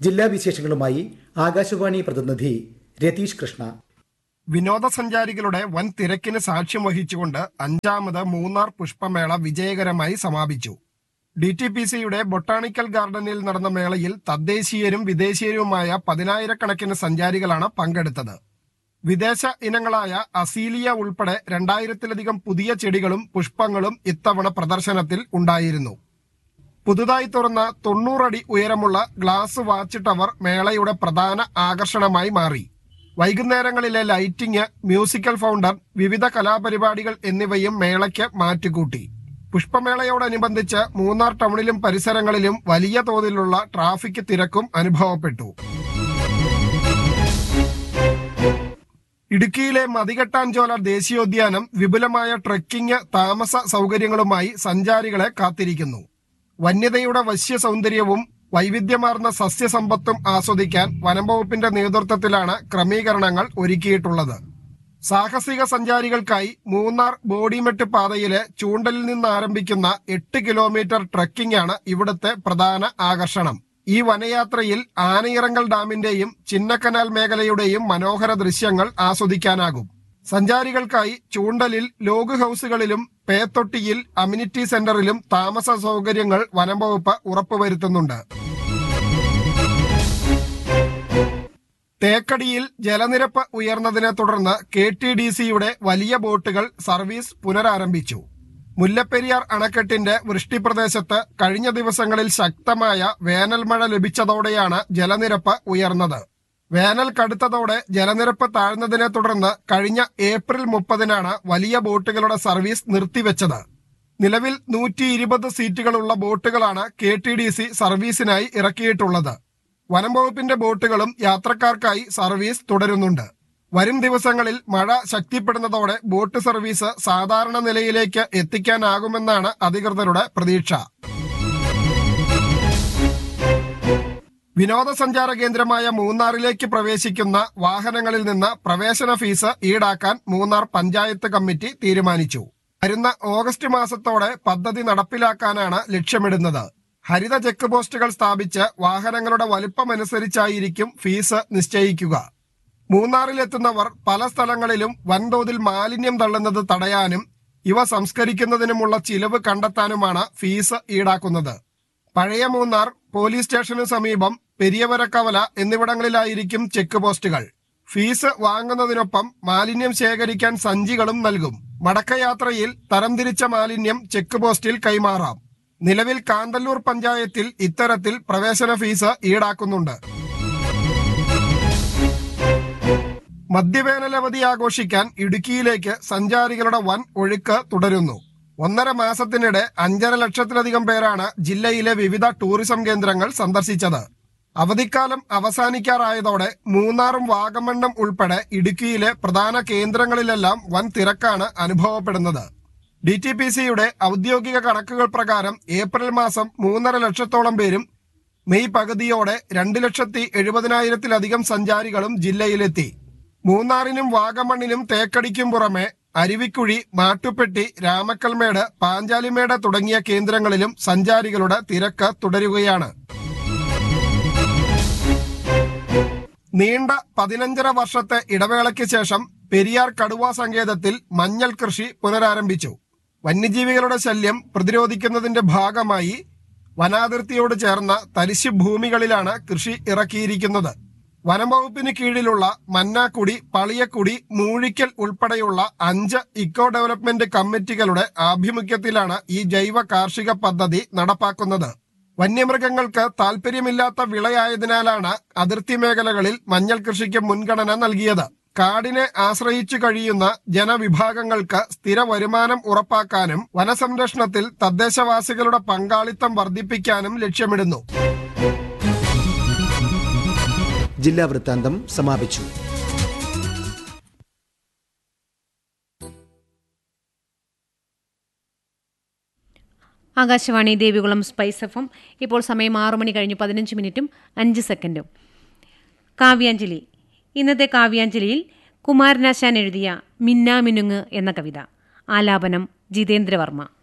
ജില്ലാ വിശേഷങ്ങളുമായി ആകാശവാണി പ്രതിനിധി രതീഷ് കൃഷ്ണ വിനോദസഞ്ചാരികളുടെ വൻ തിരക്കിന് സാക്ഷ്യം വഹിച്ചുകൊണ്ട് അഞ്ചാമത് മൂന്നാർ പുഷ്പമേള വിജയകരമായി സമാപിച്ചു ഡി ടി പി സിയുടെ ബൊട്ടാണിക്കൽ ഗാർഡനിൽ നടന്ന മേളയിൽ തദ്ദേശീയരും വിദേശീയരുമായ പതിനായിരക്കണക്കിന് സഞ്ചാരികളാണ് പങ്കെടുത്തത് വിദേശ ഇനങ്ങളായ അസീലിയ ഉൾപ്പെടെ രണ്ടായിരത്തിലധികം പുതിയ ചെടികളും പുഷ്പങ്ങളും ഇത്തവണ പ്രദർശനത്തിൽ ഉണ്ടായിരുന്നു പുതുതായി തുറന്ന തൊണ്ണൂറടി ഉയരമുള്ള ഗ്ലാസ് വാച്ച് ടവർ മേളയുടെ പ്രധാന ആകർഷണമായി മാറി വൈകുന്നേരങ്ങളിലെ ലൈറ്റിംഗ് മ്യൂസിക്കൽ ഫൗണ്ടർ വിവിധ കലാപരിപാടികൾ എന്നിവയും മേളയ്ക്ക് മാറ്റുകൂട്ടി പുഷ്പമേളയോടനുബന്ധിച്ച് മൂന്നാർ ടൗണിലും പരിസരങ്ങളിലും വലിയ തോതിലുള്ള ട്രാഫിക് തിരക്കും അനുഭവപ്പെട്ടു ഇടുക്കിയിലെ മതികെട്ടാഞ്ചോല ദേശീയോദ്യാനം വിപുലമായ ട്രെക്കിംഗ് താമസ സൗകര്യങ്ങളുമായി സഞ്ചാരികളെ കാത്തിരിക്കുന്നു വന്യതയുടെ വശ്യ സൗന്ദര്യവും വൈവിധ്യമാർന്ന സസ്യസമ്പത്തും ആസ്വദിക്കാൻ വനംവകുപ്പിന്റെ നേതൃത്വത്തിലാണ് ക്രമീകരണങ്ങൾ ഒരുക്കിയിട്ടുള്ളത് സാഹസിക സഞ്ചാരികൾക്കായി മൂന്നാർ ബോഡിമെട്ട് പാതയിലെ ചൂണ്ടലിൽ നിന്ന് ആരംഭിക്കുന്ന എട്ട് കിലോമീറ്റർ ട്രക്കിംഗ് ആണ് ഇവിടുത്തെ പ്രധാന ആകർഷണം ഈ വനയാത്രയിൽ ആനയിറങ്കൽ ഡാമിന്റെയും ചിന്നക്കനാൽ മേഖലയുടെയും മനോഹര ദൃശ്യങ്ങൾ ആസ്വദിക്കാനാകും സഞ്ചാരികൾക്കായി ചൂണ്ടലിൽ ലോഗ് ഹൌസുകളിലും പേത്തൊട്ടിയിൽ അമ്യൂണിറ്റി സെന്ററിലും താമസ സൗകര്യങ്ങൾ വനംവകുപ്പ് ഉറപ്പുവരുത്തുന്നുണ്ട് തേക്കടിയിൽ ജലനിരപ്പ് ഉയർന്നതിനെ തുടർന്ന് കെ ടി ഡി സിയുടെ വലിയ ബോട്ടുകൾ സർവീസ് പുനരാരംഭിച്ചു മുല്ലപ്പെരിയാർ അണക്കെട്ടിന്റെ വൃഷ്ടിപ്രദേശത്ത് കഴിഞ്ഞ ദിവസങ്ങളിൽ ശക്തമായ വേനൽ മഴ ലഭിച്ചതോടെയാണ് ജലനിരപ്പ് ഉയർന്നത് വേനൽ കടുത്തതോടെ ജലനിരപ്പ് താഴ്ന്നതിനെ തുടർന്ന് കഴിഞ്ഞ ഏപ്രിൽ മുപ്പതിനാണ് വലിയ ബോട്ടുകളുടെ സർവീസ് നിർത്തിവെച്ചത് നിലവിൽ നൂറ്റി ഇരുപത് സീറ്റുകളുള്ള ബോട്ടുകളാണ് കെ ടി ഡി സി സർവീസിനായി ഇറക്കിയിട്ടുള്ളത് വനം വകുപ്പിന്റെ ബോട്ടുകളും യാത്രക്കാർക്കായി സർവീസ് തുടരുന്നുണ്ട് വരും ദിവസങ്ങളിൽ മഴ ശക്തിപ്പെടുന്നതോടെ ബോട്ട് സർവീസ് സാധാരണ നിലയിലേക്ക് എത്തിക്കാനാകുമെന്നാണ് അധികൃതരുടെ പ്രതീക്ഷ വിനോദസഞ്ചാര കേന്ദ്രമായ മൂന്നാറിലേക്ക് പ്രവേശിക്കുന്ന വാഹനങ്ങളിൽ നിന്ന് പ്രവേശന ഫീസ് ഈടാക്കാൻ മൂന്നാർ പഞ്ചായത്ത് കമ്മിറ്റി തീരുമാനിച്ചു വരുന്ന ഓഗസ്റ്റ് മാസത്തോടെ പദ്ധതി നടപ്പിലാക്കാനാണ് ലക്ഷ്യമിടുന്നത് ഹരിത ചെക്ക് പോസ്റ്റുകൾ സ്ഥാപിച്ച് വാഹനങ്ങളുടെ വലുപ്പമനുസരിച്ചായിരിക്കും ഫീസ് നിശ്ചയിക്കുക മൂന്നാറിലെത്തുന്നവർ പല സ്ഥലങ്ങളിലും വൻതോതിൽ മാലിന്യം തള്ളുന്നത് തടയാനും ഇവ സംസ്കരിക്കുന്നതിനുമുള്ള ചിലവ് കണ്ടെത്താനുമാണ് ഫീസ് ഈടാക്കുന്നത് പഴയ മൂന്നാർ പോലീസ് സ്റ്റേഷനു സമീപം പെരിയവരക്കവല എന്നിവിടങ്ങളിലായിരിക്കും ചെക്ക് പോസ്റ്റുകൾ ഫീസ് വാങ്ങുന്നതിനൊപ്പം മാലിന്യം ശേഖരിക്കാൻ സഞ്ചികളും നൽകും മടക്കയാത്രയിൽ തരംതിരിച്ച മാലിന്യം ചെക്ക് പോസ്റ്റിൽ കൈമാറാം നിലവിൽ കാന്തല്ലൂർ പഞ്ചായത്തിൽ ഇത്തരത്തിൽ പ്രവേശന ഫീസ് ഈടാക്കുന്നുണ്ട് മദ്യവേനലവധി ആഘോഷിക്കാൻ ഇടുക്കിയിലേക്ക് സഞ്ചാരികളുടെ വൻ ഒഴുക്ക് തുടരുന്നു ഒന്നര മാസത്തിനിടെ അഞ്ചര ലക്ഷത്തിലധികം പേരാണ് ജില്ലയിലെ വിവിധ ടൂറിസം കേന്ദ്രങ്ങൾ സന്ദർശിച്ചത് അവധിക്കാലം അവസാനിക്കാറായതോടെ മൂന്നാറും വാഗമണ്ണും ഉൾപ്പെടെ ഇടുക്കിയിലെ പ്രധാന കേന്ദ്രങ്ങളിലെല്ലാം വൻ തിരക്കാണ് അനുഭവപ്പെടുന്നത് ഡി ടി പി സിയുടെ ഔദ്യോഗിക കണക്കുകൾ പ്രകാരം ഏപ്രിൽ മാസം മൂന്നര ലക്ഷത്തോളം പേരും മെയ് പകുതിയോടെ രണ്ട് ലക്ഷത്തി എഴുപതിനായിരത്തിലധികം സഞ്ചാരികളും ജില്ലയിലെത്തി മൂന്നാറിനും വാഗമണ്ണിനും തേക്കടിക്കും പുറമെ അരുവിക്കുഴി മാട്ടുപ്പെട്ടി രാമക്കൽമേട് പാഞ്ചാലിമേട് തുടങ്ങിയ കേന്ദ്രങ്ങളിലും സഞ്ചാരികളുടെ തിരക്ക് തുടരുകയാണ് നീണ്ട പതിനഞ്ചര വർഷത്തെ ഇടവേളയ്ക്ക് ശേഷം പെരിയാർ കടുവ സങ്കേതത്തിൽ മഞ്ഞൾ കൃഷി പുനരാരംഭിച്ചു വന്യജീവികളുടെ ശല്യം പ്രതിരോധിക്കുന്നതിന്റെ ഭാഗമായി വനാതിർത്തിയോട് ചേർന്ന തരിശു ഭൂമികളിലാണ് കൃഷി ഇറക്കിയിരിക്കുന്നത് വനം വകുപ്പിന് കീഴിലുള്ള മന്നാക്കുടി പളിയക്കുടി മൂഴിക്കൽ ഉൾപ്പെടെയുള്ള അഞ്ച് ഇക്കോ ഡെവലപ്മെന്റ് കമ്മിറ്റികളുടെ ആഭിമുഖ്യത്തിലാണ് ഈ ജൈവ കാർഷിക പദ്ധതി നടപ്പാക്കുന്നത് വന്യമൃഗങ്ങൾക്ക് താല്പര്യമില്ലാത്ത വിളയായതിനാലാണ് അതിർത്തി മേഖലകളിൽ മഞ്ഞൾ കൃഷിക്ക് മുൻഗണന നൽകിയത് കാടിനെ ആശ്രയിച്ചു കഴിയുന്ന ജനവിഭാഗങ്ങൾക്ക് സ്ഥിര വരുമാനം ഉറപ്പാക്കാനും വനസംരക്ഷണത്തിൽ തദ്ദേശവാസികളുടെ പങ്കാളിത്തം വർദ്ധിപ്പിക്കാനും ലക്ഷ്യമിടുന്നു ജില്ലാ വൃത്താന്തം സമാപിച്ചു ആകാശവാണി ദേവികുളം സ്പൈസ് എഫും ഇപ്പോൾ സമയം ആറു മണി കഴിഞ്ഞ് പതിനഞ്ച് മിനിറ്റും അഞ്ച് സെക്കൻഡും കാവ്യാഞ്ജലി ഇന്നത്തെ കാവ്യാഞ്ജലിയിൽ കുമാരനാശാൻ എഴുതിയ മിന്നാമിനുങ്ങ് എന്ന കവിത ആലാപനം ജിതേന്ദ്രവർമ്മ